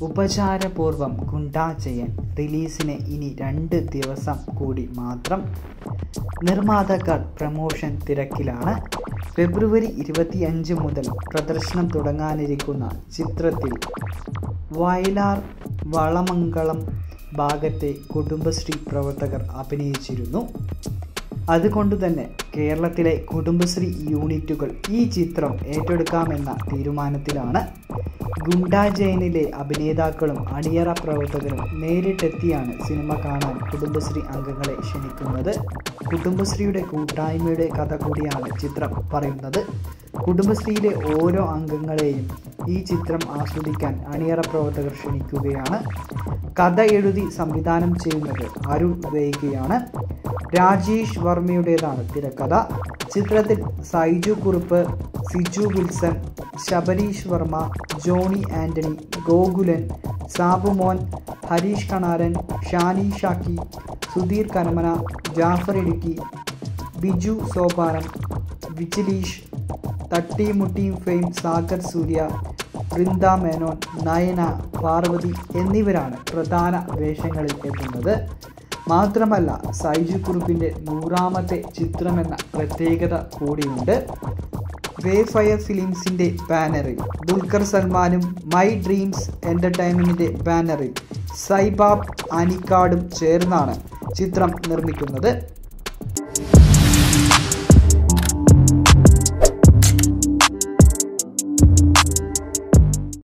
ഉപചാരപൂർവം ഗുണ്ടാ ജയൻ റിലീസിന് ഇനി രണ്ട് ദിവസം കൂടി മാത്രം നിർമ്മാതാക്കൾ പ്രമോഷൻ തിരക്കിലാണ് ഫെബ്രുവരി ഇരുപത്തിയഞ്ച് മുതൽ പ്രദർശനം തുടങ്ങാനിരിക്കുന്ന ചിത്രത്തിൽ വയലാർ വളമംഗളം ഭാഗത്തെ കുടുംബശ്രീ പ്രവർത്തകർ അഭിനയിച്ചിരുന്നു അതുകൊണ്ട് തന്നെ കേരളത്തിലെ കുടുംബശ്രീ യൂണിറ്റുകൾ ഈ ചിത്രം ഏറ്റെടുക്കാമെന്ന തീരുമാനത്തിലാണ് ഗുണ്ടാ ജയനിലെ അഭിനേതാക്കളും അണിയറ പ്രവർത്തകരും നേരിട്ടെത്തിയാണ് സിനിമ കാണാൻ കുടുംബശ്രീ അംഗങ്ങളെ ക്ഷണിക്കുന്നത് കുടുംബശ്രീയുടെ കൂട്ടായ്മയുടെ കഥ കൂടിയാണ് ചിത്രം പറയുന്നത് കുടുംബശ്രീയിലെ ഓരോ അംഗങ്ങളെയും ഈ ചിത്രം ആസ്വദിക്കാൻ അണിയറ പ്രവർത്തകർ ക്ഷണിക്കുകയാണ് കഥ എഴുതി സംവിധാനം ചെയ്യുന്നത് അരുൺ വൈകിയാണ് രാജേഷ് വർമ്മയുടേതാണ് തിരക്കഥ ചിത്രത്തിൽ Saiju Kurup Siju Wilson Sabareesh Varma Johny Antony Gokulan Sabumon Hareesh Kanaran Shani Shaki Sudheer Kanamana Jaffar Idukki Biju Sopanam Vijilesh തട്ടിമുട്ടിയും ഫെയിം സാഗർ സൂര്യ വൃന്ദ മേനോൻ നയന പാർവതി എന്നിവരാണ് പ്രധാന വേഷങ്ങളിൽ എത്തുന്നത് മാത്രമല്ല സൈജു കുറുപ്പിൻ്റെ നൂറാമത്തെ ചിത്രമെന്ന പ്രത്യേകത കൂടിയുണ്ട് വേ ഫയർ ഫിലിംസിൻ്റെ ബാനറിൽ ദുൽഖർ സൽമാനും മൈ ഡ്രീംസ് എൻ്റർടൈൻമെൻറ്റിൻ്റെ ബാനറിൽ സൈബാബ് അനിക്കാടും ചേർന്നാണ് ചിത്രം നിർമ്മിക്കുന്നത്